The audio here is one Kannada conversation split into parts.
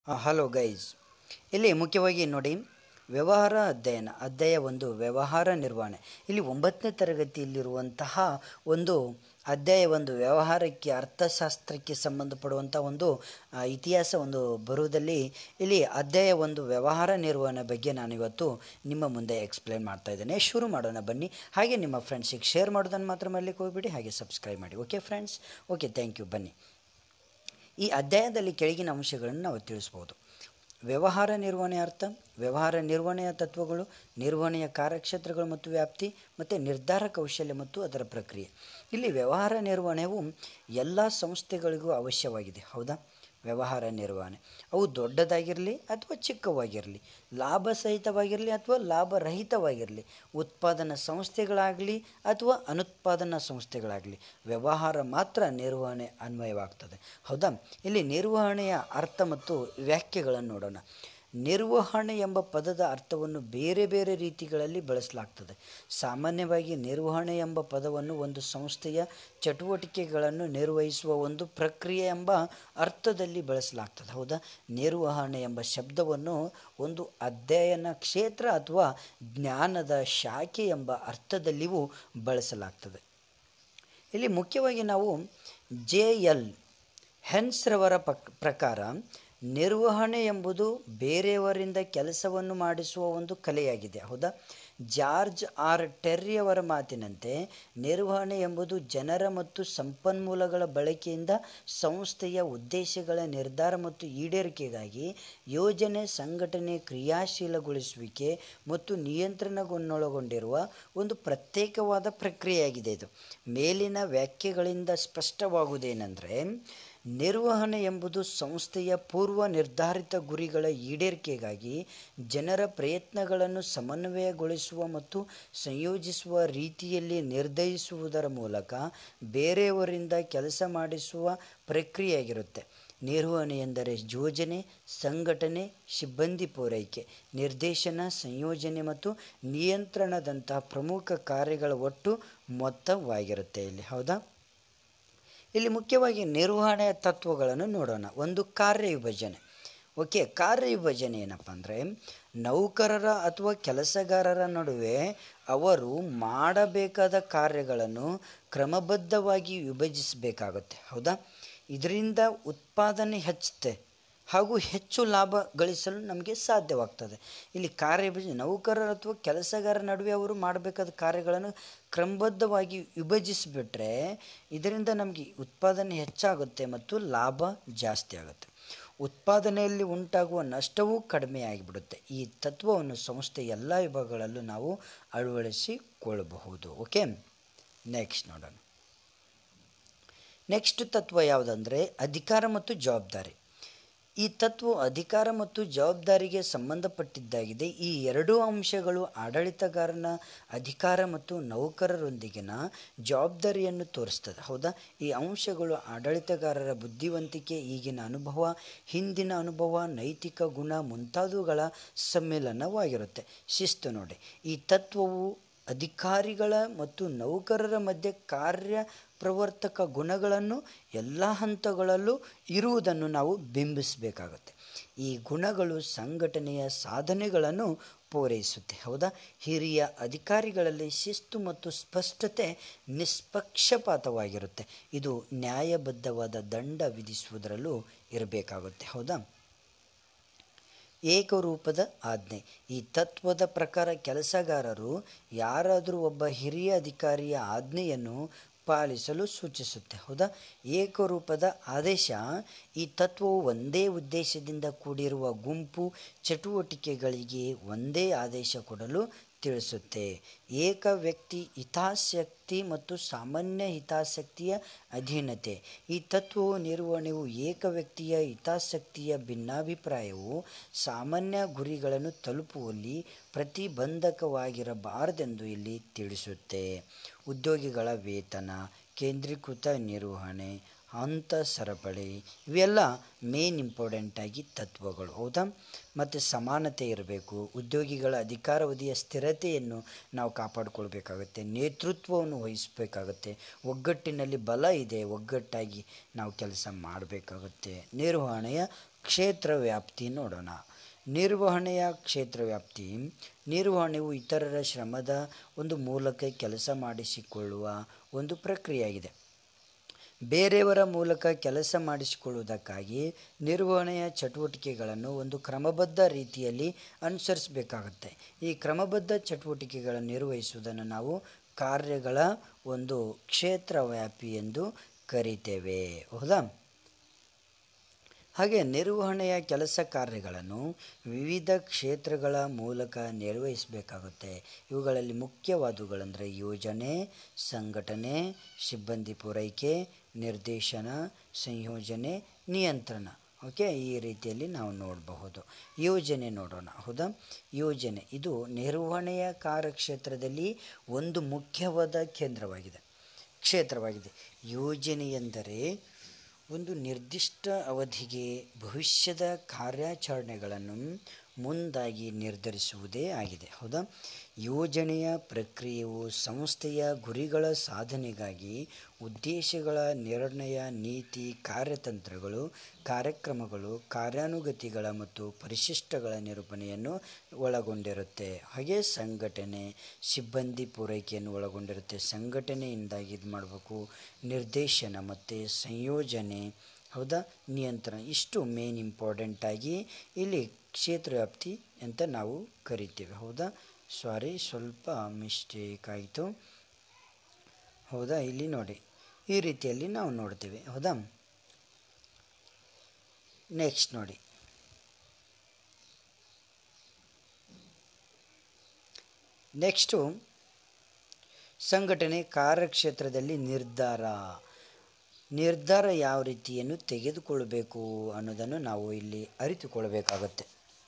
ಹಲೋ ಗೈಸ್ ಇಲ್ಲಿ ಮುಖ್ಯವಾಗಿ ನೋಡಿ ವ್ಯವಹಾರ ಅಧ್ಯಯನ ಅಧ್ಯಾಯ ಒಂದು ವ್ಯವಹಾರ ನಿರ್ವಹಣೆ ಇಲ್ಲಿ ಒಂಬತ್ತನೇ ತರಗತಿಯಲ್ಲಿರುವಂತಹ ಒಂದು ಅಧ್ಯಾಯ ಒಂದು ವ್ಯವಹಾರಕ್ಕೆ ಅರ್ಥಶಾಸ್ತ್ರಕ್ಕೆ ಸಂಬಂಧಪಡುವಂಥ ಒಂದು ಆ, ಇತಿಹಾಸ ಒಂದು ಬರುವುದಲ್ಲಿ ಇಲ್ಲಿ ಅಧ್ಯಾಯ ಒಂದು ವ್ಯವಹಾರ ನಿರ್ವಹಣೆ ಬಗ್ಗೆ ನಾನು ಇವತ್ತು ನಿಮ್ಮ ಮುಂದೆ ಎಕ್ಸ್ಪ್ಲೇನ್ ಮಾಡ್ತಾ ಇದ್ದೇನೆ ಶುರು ಮಾಡೋಣ ಬನ್ನಿ ಹಾಗೆ ನಿಮ್ಮ ಫ್ರೆಂಡ್ಸಿಗೆ ಶೇರ್ ಮಾಡೋದನ್ನು ಮಾತ್ರ ಮಾಡಲಿಕ್ಕೆ ಹೋಗ್ಬಿಡಿ ಹಾಗೆ ಸಬ್ಸ್ಕ್ರೈಬ್ ಮಾಡಿ okay friends okay thank you ಬನ್ನಿ ಈ ಅಧ್ಯಾಯದಲ್ಲಿ ಕೆಳಗಿನ ಅಂಶಗಳನ್ನು ನಾವು ತಿಳಿಸ್ಬೋದು ವ್ಯವಹಾರ ನಿರ್ವಹಣೆ ಅರ್ಥ ವ್ಯವಹಾರ ನಿರ್ವಹಣೆಯ ತತ್ವಗಳು ನಿರ್ವಹಣೆಯ ಕಾರ್ಯಕ್ಷೇತ್ರಗಳು ಮತ್ತು ವ್ಯಾಪ್ತಿ ಮತ್ತು ನಿರ್ಧಾರ ಕೌಶಲ್ಯ ಮತ್ತು ಅದರ ಪ್ರಕ್ರಿಯೆ ಇಲ್ಲಿ ವ್ಯವಹಾರ ನಿರ್ವಹಣೆಯು ಎಲ್ಲ ಸಂಸ್ಥೆಗಳಿಗೂ ಅವಶ್ಯವಾಗಿದೆ ಹೌದಾ ವ್ಯವಹಾರ ನಿರ್ವಹಣೆ ಅವು ದೊಡ್ಡದಾಗಿರಲಿ ಅಥವಾ ಚಿಕ್ಕವಾಗಿರಲಿ ಲಾಭ ಸಹಿತವಾಗಿರಲಿ ಅಥವಾ ಲಾಭರಹಿತವಾಗಿರಲಿ ಉತ್ಪಾದನಾ ಸಂಸ್ಥೆಗಳಾಗಲಿ ಅಥವಾ ಅನುತ್ಪಾದನಾ ಸಂಸ್ಥೆಗಳಾಗಲಿ ವ್ಯವಹಾರ ಮಾತ್ರ ನಿರ್ವಹಣೆ ಅನ್ವಯವಾಗ್ತದೆ ಹೌದಾ ಇಲ್ಲಿ ನಿರ್ವಹಣೆಯ ಅರ್ಥ ಮತ್ತು ವ್ಯಾಖ್ಯೆಗಳನ್ನು ನೋಡೋಣ ನಿರ್ವಹಣೆ ಎಂಬ ಪದದ ಅರ್ಥವನ್ನು ಬೇರೆ ಬೇರೆ ರೀತಿಗಳಲ್ಲಿ ಬಳಸಲಾಗ್ತದೆ ಸಾಮಾನ್ಯವಾಗಿ ನಿರ್ವಹಣೆ ಎಂಬ ಪದವನ್ನು ಒಂದು ಸಂಸ್ಥೆಯ ಚಟುವಟಿಕೆಗಳನ್ನು ನಿರ್ವಹಿಸುವ ಒಂದು ಪ್ರಕ್ರಿಯೆ ಎಂಬ ಅರ್ಥದಲ್ಲಿ ಬಳಸಲಾಗ್ತದೆ ಹೌದಾ ನಿರ್ವಹಣೆ ಎಂಬ ಶಬ್ದವನ್ನು ಒಂದು ಅಧ್ಯಯನ ಕ್ಷೇತ್ರ ಅಥವಾ ಜ್ಞಾನದ ಶಾಖೆ ಎಂಬ ಅರ್ಥದಲ್ಲಿಯೂ ಬಳಸಲಾಗ್ತದೆ ಇಲ್ಲಿ ಮುಖ್ಯವಾಗಿ ನಾವು ಜೆ ಎಲ್ ಹೆನ್ಸ್ರವರ ಪಕ್ ಪ್ರಕಾರ ನಿರ್ವಹಣೆ ಎಂಬುದು ಬೇರೆಯವರಿಂದ ಕೆಲಸವನ್ನು ಮಾಡಿಸುವ ಒಂದು ಕಲೆಯಾಗಿದೆ ಹೌದಾ ಜಾರ್ಜ್ ಆರ್ ಟೆರ್ರಿಯವರ ಮಾತಿನಂತೆ ನಿರ್ವಹಣೆ ಎಂಬುದು ಜನರ ಮತ್ತು ಸಂಪನ್ಮೂಲಗಳ ಬಳಕೆಯಿಂದ ಸಂಸ್ಥೆಯ ಉದ್ದೇಶಗಳ ನಿರ್ಧಾರ ಮತ್ತು ಈಡೇರಿಕೆಗಾಗಿ ಯೋಜನೆ ಸಂಘಟನೆ ಕ್ರಿಯಾಶೀಲಗೊಳಿಸುವಿಕೆ ಮತ್ತು ನಿಯಂತ್ರಣಗೊನ್ನೊಳಗೊಂಡಿರುವ ಒಂದು ಪ್ರತ್ಯೇಕವಾದ ಪ್ರಕ್ರಿಯೆಯಾಗಿದೆ ಇದು ಮೇಲಿನ ವ್ಯಾಖ್ಯೆಗಳಿಂದ ಸ್ಪಷ್ಟವಾಗುವುದೇನೆಂದರೆ ನಿರ್ವಹಣೆ ಎಂಬುದು ಸಂಸ್ಥೆಯ ಪೂರ್ವ ನಿರ್ಧಾರಿತ ಗುರಿಗಳ ಈಡೇರಿಕೆಗಾಗಿ ಜನರ ಪ್ರಯತ್ನಗಳನ್ನು ಸಮನ್ವಯಗೊಳಿಸುವ ಮತ್ತು ಸಂಯೋಜಿಸುವ ರೀತಿಯಲ್ಲಿ ನಿರ್ಧರಿಸುವುದರ ಮೂಲಕ ಬೇರೆಯವರಿಂದ ಕೆಲಸ ಮಾಡಿಸುವ ಪ್ರಕ್ರಿಯೆಯಾಗಿರುತ್ತೆ ನಿರ್ವಹಣೆ ಎಂದರೆ ಯೋಜನೆ ಸಂಘಟನೆ ಸಿಬ್ಬಂದಿ ಪೂರೈಕೆ ನಿರ್ದೇಶನ ಸಂಯೋಜನೆ ಮತ್ತು ನಿಯಂತ್ರಣದಂತಹ ಪ್ರಮುಖ ಕಾರ್ಯಗಳ ಒಟ್ಟು ಮೊತ್ತವಾಗಿರುತ್ತೆ ಇಲ್ಲಿ ಹೌದಾ ಇಲ್ಲಿ ಮುಖ್ಯವಾಗಿ ನಿರ್ವಹಣೆಯ ತತ್ವಗಳನ್ನು ನೋಡೋಣ ಒಂದು ಕಾರ್ಯವಿಭಜನೆ ಓಕೆ ಕಾರ್ಯವಿಭಜನೆ ಏನಪ್ಪ ಅಂದರೆ ನೌಕರರ ಅಥವಾ ಕೆಲಸಗಾರರ ನಡುವೆ ಅವರು ಮಾಡಬೇಕಾದ ಕಾರ್ಯಗಳನ್ನು ಕ್ರಮಬದ್ಧವಾಗಿ ವಿಭಜಿಸಬೇಕಾಗುತ್ತೆ ಹೌದಾ ಇದರಿಂದ ಉತ್ಪಾದನೆ ಹೆಚ್ಚುತ್ತೆ ಹಾಗೂ ಹೆಚ್ಚು ಲಾಭ ಗಳಿಸಲು ನಮಗೆ ಸಾಧ್ಯವಾಗ್ತದೆ ಇಲ್ಲಿ ಕಾರ್ಯ ನೌಕರರ ಅಥವಾ ಕೆಲಸಗಾರರ ನಡುವೆ ಅವರು ಮಾಡಬೇಕಾದ ಕಾರ್ಯಗಳನ್ನು ಕ್ರಮಬದ್ಧವಾಗಿ ವಿಭಜಿಸಿಬಿಟ್ರೆ ಇದರಿಂದ ನಮಗೆ ಉತ್ಪಾದನೆ ಹೆಚ್ಚಾಗುತ್ತೆ ಮತ್ತು ಲಾಭ ಜಾಸ್ತಿ ಆಗುತ್ತೆ ಉತ್ಪಾದನೆಯಲ್ಲಿ ಉಂಟಾಗುವ ನಷ್ಟವೂ ಕಡಿಮೆ ಆಗಿಬಿಡುತ್ತೆ ಈ ತತ್ವವನ್ನು ಸಂಸ್ಥೆ ಎಲ್ಲ ವಿಭಾಗಗಳಲ್ಲೂ ನಾವು ಅಳವಡಿಸಿಕೊಳ್ಳಬಹುದು ಓಕೆ ನೆಕ್ಸ್ಟ್ ನೋಡೋಣ ನೆಕ್ಸ್ಟ್ ತತ್ವ ಯಾವುದಂದರೆ ಅಧಿಕಾರ ಮತ್ತು ಜವಾಬ್ದಾರಿ ಈ ತತ್ವ ಅಧಿಕಾರ ಮತ್ತು ಜವಾಬ್ದಾರಿಗೆ ಸಂಬಂಧಪಟ್ಟಿದ್ದಾಗಿದೆ ಈ ಎರಡೂ ಅಂಶಗಳು ಆಡಳಿತಗಾರನ ಅಧಿಕಾರ ಮತ್ತು ನೌಕರರೊಂದಿಗಿನ ಜವಾಬ್ದಾರಿಯನ್ನು ತೋರಿಸ್ತದೆ ಹೌದಾ ಈ ಅಂಶಗಳು ಆಡಳಿತಗಾರರ ಬುದ್ಧಿವಂತಿಕೆ ಈಗಿನ ಅನುಭವ ಹಿಂದಿನ ಅನುಭವ ನೈತಿಕ ಗುಣ ಮುಂತಾದವುಗಳ ಸಮ್ಮಿಲನವಾಗಿರುತ್ತೆ ಶಿಸ್ತು ನೋಡಿ ಈ ತತ್ವವು ಅಧಿಕಾರಿಗಳ ಮತ್ತು ನೌಕರರ ಮಧ್ಯೆ ಕಾರ್ಯ ಪ್ರವರ್ತಕ ಗುಣಗಳನ್ನು ಎಲ್ಲ ಹಂತಗಳಲ್ಲೂ ಇರುವುದನ್ನು ನಾವು ಬಿಂಬಿಸಬೇಕಾಗುತ್ತೆ ಈ ಗುಣಗಳು ಸಂಘಟನೆಯ ಸಾಧನೆಗಳನ್ನು ಪೂರೈಸುತ್ತೆ ಹೌದಾ ಹಿರಿಯ ಅಧಿಕಾರಿಗಳಲ್ಲಿ ಶಿಸ್ತು ಮತ್ತು ಸ್ಪಷ್ಟತೆ ನಿಷ್ಪಕ್ಷಪಾತವಾಗಿರುತ್ತೆ ಇದು ನ್ಯಾಯಬದ್ಧವಾದ ದಂಡ ವಿಧಿಸುವುದರಲ್ಲೂ ಇರಬೇಕಾಗುತ್ತೆ ಹೌದಾ ಏಕರೂಪದ ಆಜ್ಞೆ ಈ ತತ್ವದ ಪ್ರಕಾರ ಕೆಲಸಗಾರರು ಯಾರಾದರೂ ಒಬ್ಬ ಹಿರಿಯ ಅಧಿಕಾರಿಯ ಆಜ್ಞೆಯನ್ನು ಪಾಲಿಸಲು ಸೂಚಿಸುತ್ತೆ ಹೌದಾ ಏಕರೂಪದ ಆದೇಶ ಈ ತತ್ವವು ಒಂದೇ ಉದ್ದೇಶದಿಂದ ಕೂಡಿರುವ ಗುಂಪು ಚಟುವಟಿಕೆಗಳಿಗೆ ಒಂದೇ ಆದೇಶ ಕೊಡಲು ತಿಳಿಸುತ್ತೆ ಏಕ ವ್ಯಕ್ತಿ ಹಿತಾಸಕ್ತಿ ಮತ್ತು ಸಾಮಾನ್ಯ ಹಿತಾಸಕ್ತಿಯ ಅಧೀನತೆ ಈ ತತ್ವವು ನಿರ್ವಹಣೆಯು ಏಕ ವ್ಯಕ್ತಿಯ ಹಿತಾಸಕ್ತಿಯ ಭಿನ್ನಾಭಿಪ್ರಾಯವು ಸಾಮಾನ್ಯ ಗುರಿಗಳನ್ನು ತಲುಪುವಲ್ಲಿ ಪ್ರತಿಬಂಧಕವಾಗಿರಬಾರದೆಂದು ಇಲ್ಲಿ ತಿಳಿಸುತ್ತೆ ಉದ್ಯೋಗಿಗಳ ವೇತನ ಕೇಂದ್ರೀಕೃತ ನಿರ್ವಹಣೆ ಹಂತ ಸರಪಳಿ ಇವೆಲ್ಲ ಮೇನ್ ಇಂಪಾರ್ಟೆಂಟಾಗಿ ತತ್ವಗಳು ಹೌದಾ ಮತ್ತು ಸಮಾನತೆ ಇರಬೇಕು ಉದ್ಯೋಗಿಗಳ ಅಧಿಕಾರಾವಧಿಯ ಸ್ಥಿರತೆಯನ್ನು ನಾವು ಕಾಪಾಡಿಕೊಳ್ಬೇಕಾಗುತ್ತೆ ನೇತೃತ್ವವನ್ನು ವಹಿಸಬೇಕಾಗುತ್ತೆ ಒಗ್ಗಟ್ಟಿನಲ್ಲಿ ಬಲ ಇದೆ ಒಗ್ಗಟ್ಟಾಗಿ ನಾವು ಕೆಲಸ ಮಾಡಬೇಕಾಗುತ್ತೆ ನಿರ್ವಹಣೆಯ ಕ್ಷೇತ್ರ ವ್ಯಾಪ್ತಿ ನೋಡೋಣ ನಿರ್ವಹಣೆಯ ಕ್ಷೇತ್ರ ವ್ಯಾಪ್ತಿ ನಿರ್ವಹಣೆಯು ಇತರರ ಶ್ರಮದ ಒಂದು ಮೂಲಕ ಕೆಲಸ ಮಾಡಿಸಿಕೊಳ್ಳುವ ಒಂದು ಪ್ರಕ್ರಿಯೆಯಾಗಿದೆ ಬೇರೆಯವರ ಮೂಲಕ ಕೆಲಸ ಮಾಡಿಸಿಕೊಳ್ಳುವುದಕ್ಕಾಗಿ ನಿರ್ವಹಣೆಯ ಚಟುವಟಿಕೆಗಳನ್ನು ಒಂದು ಕ್ರಮಬದ್ಧ ರೀತಿಯಲ್ಲಿ ಅನುಸರಿಸಬೇಕಾಗುತ್ತೆ ಈ ಕ್ರಮಬದ್ಧ ಚಟುವಟಿಕೆಗಳನ್ನು ನಿರ್ವಹಿಸುವುದನ್ನು ನಾವು ಕಾರ್ಯಗಳ ಒಂದು ಕ್ಷೇತ್ರ ವ್ಯಾಪಿ ಎಂದು ಕರಿತೇವೆ ಹೌದಾ ಹಾಗೆ ನಿರ್ವಹಣೆಯ ಕೆಲಸ ಕಾರ್ಯಗಳನ್ನು ವಿವಿಧ ಕ್ಷೇತ್ರಗಳ ಮೂಲಕ ನಿರ್ವಹಿಸಬೇಕಾಗುತ್ತೆ ಇವುಗಳಲ್ಲಿ ಮುಖ್ಯವಾದವುಗಳೆಂದರೆ ಯೋಜನೆ ಸಂಘಟನೆ ಸಿಬ್ಬಂದಿ ಪೂರೈಕೆ ನಿರ್ದೇಶನ ಸಂಯೋಜನೆ ನಿಯಂತ್ರಣ ಓಕೆ ಈ ರೀತಿಯಲ್ಲಿ ನಾವು ನೋಡಬಹುದು ಯೋಜನೆ ನೋಡೋಣ ಹೌದಾ ಯೋಜನೆ ಇದು ನಿರ್ವಹಣೆಯ ಕಾರ್ಯಕ್ಷೇತ್ರದಲ್ಲಿ ಒಂದು ಮುಖ್ಯವಾದ ಕೇಂದ್ರವಾಗಿದೆ ಕ್ಷೇತ್ರವಾಗಿದೆ ಯೋಜನೆ ಎಂದರೆ ಒಂದು ನಿರ್ದಿಷ್ಟ ಅವಧಿಗೆ ಭವಿಷ್ಯದ ಕಾರ್ಯಾಚರಣೆಗಳನ್ನು ಮುಂದಾಗಿ ನಿರ್ಧರಿಸುವುದೇ ಆಗಿದೆ ಹೌದಾ ಯೋಜನೆಯ ಪ್ರಕ್ರಿಯೆಯು ಸಂಸ್ಥೆಯ ಗುರಿಗಳ ಸಾಧನೆಗಾಗಿ ಉದ್ದೇಶಗಳ ನಿರ್ಣಯ ನೀತಿ ಕಾರ್ಯತಂತ್ರಗಳು ಕಾರ್ಯಕ್ರಮಗಳು ಕಾರ್ಯಾನುಗತಿಗಳ ಮತ್ತು ಪರಿಶಿಷ್ಟಗಳ ನಿರೂಪಣೆಯನ್ನು ಒಳಗೊಂಡಿರುತ್ತೆ ಹಾಗೆ ಸಂಘಟನೆ ಸಿಬ್ಬಂದಿ ಪೂರೈಕೆಯನ್ನು ಒಳಗೊಂಡಿರುತ್ತೆ ಸಂಘಟನೆಯಿಂದಾಗಿ ಇದು ಮಾಡಬೇಕು ನಿರ್ದೇಶನ ಮತ್ತು ಸಂಯೋಜನೆ ಹೌದಾ ನಿಯಂತ್ರಣ ಇಷ್ಟು ಮೇನ್ ಇಂಪಾರ್ಟೆಂಟಾಗಿ ಇಲ್ಲಿ ಕ್ಷೇತ್ರ ವ್ಯಾಪ್ತಿ ಅಂತ ನಾವು ಕರಿತೇವೆ ಹೌದಾ ಸಾರಿ ಸ್ವಲ್ಪ ಮಿಸ್ಟೇಕ್ ಆಯಿತು ಹೌದಾ ಇಲ್ಲಿ ನೋಡಿ ಈ ರೀತಿಯಲ್ಲಿ ನಾವು ನೋಡ್ತೇವೆ ಹೌದಾ ನೆಕ್ಸ್ಟ್ ನೋಡಿ ನೆಕ್ಸ್ಟು ಸಂಘಟನೆ ಕಾರ್ಯಕ್ಷೇತ್ರದಲ್ಲಿ ನಿರ್ಧಾರ ನಿರ್ಧಾರ ಯಾವ ರೀತಿಯನ್ನು ತೆಗೆದುಕೊಳ್ಳಬೇಕು ಅನ್ನೋದನ್ನು ನಾವು ಇಲ್ಲಿ ಅರಿತುಕೊಳ್ಬೇಕಾಗುತ್ತೆ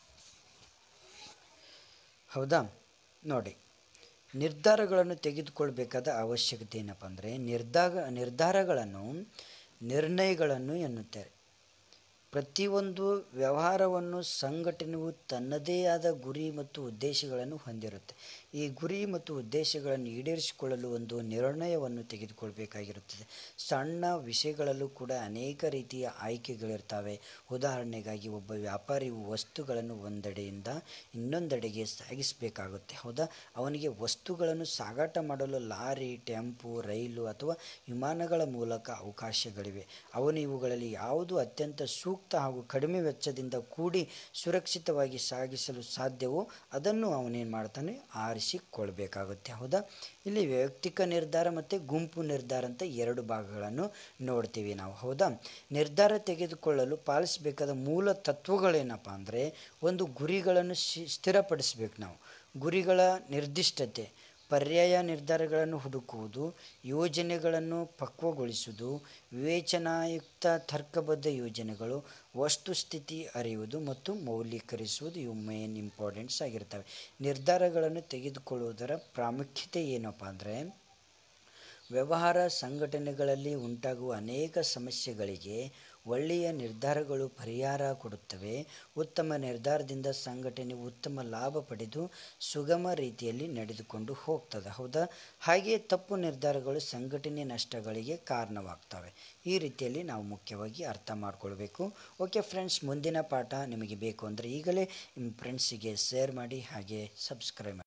ಹೌದಾ ನೋಡಿ ನಿರ್ಧಾರಗಳನ್ನು ತೆಗೆದುಕೊಳ್ಬೇಕಾದ ಅವಶ್ಯಕತೆ ಏನಪ್ಪ ಅಂದರೆ ನಿರ್ಧಾರ ನಿರ್ಧಾರಗಳನ್ನು ನಿರ್ಣಯಗಳನ್ನು ಎನ್ನುತ್ತಾರೆ ಪ್ರತಿಯೊಂದು ವ್ಯವಹಾರವನ್ನು ಸಂಘಟನೆಯು ತನ್ನದೇ ಆದ ಗುರಿ ಮತ್ತು ಉದ್ದೇಶಗಳನ್ನು ಹೊಂದಿರುತ್ತೆ ಈ ಗುರಿ ಮತ್ತು ಉದ್ದೇಶಗಳನ್ನು ಈಡೇರಿಸಿಕೊಳ್ಳಲು ಒಂದು ನಿರ್ಣಯವನ್ನು ತೆಗೆದುಕೊಳ್ಬೇಕಾಗಿರುತ್ತದೆ ಸಣ್ಣ ವಿಷಯಗಳಲ್ಲೂ ಕೂಡ ಅನೇಕ ರೀತಿಯ ಆಯ್ಕೆಗಳಿರ್ತವೆ ಉದಾಹರಣೆಗಾಗಿ ಒಬ್ಬ ವ್ಯಾಪಾರಿಯು ವಸ್ತುಗಳನ್ನು ಒಂದೆಡೆಯಿಂದ ಇನ್ನೊಂದೆಡೆಗೆ ಸಾಗಿಸಬೇಕಾಗುತ್ತೆ ಹೌದಾ ಅವನಿಗೆ ವಸ್ತುಗಳನ್ನು ಸಾಗಾಟ ಮಾಡಲು ಲಾರಿ ಟೆಂಪು ರೈಲು ಅಥವಾ ವಿಮಾನಗಳ ಮೂಲಕ ಅವಕಾಶಗಳಿವೆ ಅವನು ಇವುಗಳಲ್ಲಿ ಯಾವುದು ಅತ್ಯಂತ ಸೂಕ್ತ ಹಾಗೂ ಕಡಿಮೆ ವೆಚ್ಚದಿಂದ ಕೂಡಿ ಸುರಕ್ಷಿತವಾಗಿ ಸಾಗಿಸಲು ಸಾಧ್ಯವೋ ಅದನ್ನು ಅವನೇನು ಮಾಡ್ತಾನೆ ಆರಿಸಿಕೊಳ್ಬೇಕಾಗುತ್ತೆ ಹೌದಾ ಇಲ್ಲಿ ವೈಯಕ್ತಿಕ ನಿರ್ಧಾರ ಮತ್ತು ಗುಂಪು ನಿರ್ಧಾರ ಅಂತ ಎರಡು ಭಾಗಗಳನ್ನು ನೋಡ್ತೀವಿ ನಾವು ಹೌದಾ ನಿರ್ಧಾರ ತೆಗೆದುಕೊಳ್ಳಲು ಪಾಲಿಸಬೇಕಾದ ಮೂಲ ತತ್ವಗಳೇನಪ್ಪ ಅಂದರೆ ಒಂದು ಗುರಿಗಳನ್ನು ಸ್ಥಿರಪಡಿಸ್ಬೇಕು ನಾವು ಗುರಿಗಳ ನಿರ್ದಿಷ್ಟತೆ ಪರ್ಯಾಯ ನಿರ್ಧಾರಗಳನ್ನು ಹುಡುಕುವುದು ಯೋಜನೆಗಳನ್ನು ಪಕ್ವಗೊಳಿಸುವುದು ವಿವೇಚನಾಯುಕ್ತ ತರ್ಕಬದ್ಧ ಯೋಜನೆಗಳು ವಸ್ತುಸ್ಥಿತಿ ಅರಿಯುವುದು ಮತ್ತು ಮೌಲ್ಯೀಕರಿಸುವುದು ಇವು ಮೇನ್ ಇಂಪಾರ್ಟೆಂಟ್ಸ್ ಆಗಿರ್ತವೆ ನಿರ್ಧಾರಗಳನ್ನು ತೆಗೆದುಕೊಳ್ಳುವುದರ ಪ್ರಾಮುಖ್ಯತೆ ಏನಪ್ಪ ಅಂದರೆ ವ್ಯವಹಾರ ಸಂಘಟನೆಗಳಲ್ಲಿ ಉಂಟಾಗುವ ಅನೇಕ ಸಮಸ್ಯೆಗಳಿಗೆ ಒಳ್ಳೆಯ ನಿರ್ಧಾರಗಳು ಪರಿಹಾರ ಕೊಡುತ್ತವೆ ಉತ್ತಮ ನಿರ್ಧಾರದಿಂದ ಸಂಘಟನೆ ಉತ್ತಮ ಲಾಭ ಪಡೆದು ಸುಗಮ ರೀತಿಯಲ್ಲಿ ನಡೆದುಕೊಂಡು ಹೋಗ್ತದೆ ಹೌದಾ ಹಾಗೆಯೇ ತಪ್ಪು ನಿರ್ಧಾರಗಳು ಸಂಘಟನೆ ನಷ್ಟಗಳಿಗೆ ಕಾರಣವಾಗ್ತವೆ ಈ ರೀತಿಯಲ್ಲಿ ನಾವು ಮುಖ್ಯವಾಗಿ ಅರ್ಥ ಮಾಡ್ಕೊಳ್ಬೇಕು ಓಕೆ ಫ್ರೆಂಡ್ಸ್ ಮುಂದಿನ ಪಾಠ ನಿಮಗೆ ಬೇಕು ಅಂದರೆ ಈಗಲೇ ನಿಮ್ಮ ಫ್ರೆಂಡ್ಸಿಗೆ ಶೇರ್ ಮಾಡಿ ಹಾಗೆ ಸಬ್ಸ್ಕ್ರೈಬ್ ಮಾಡಿ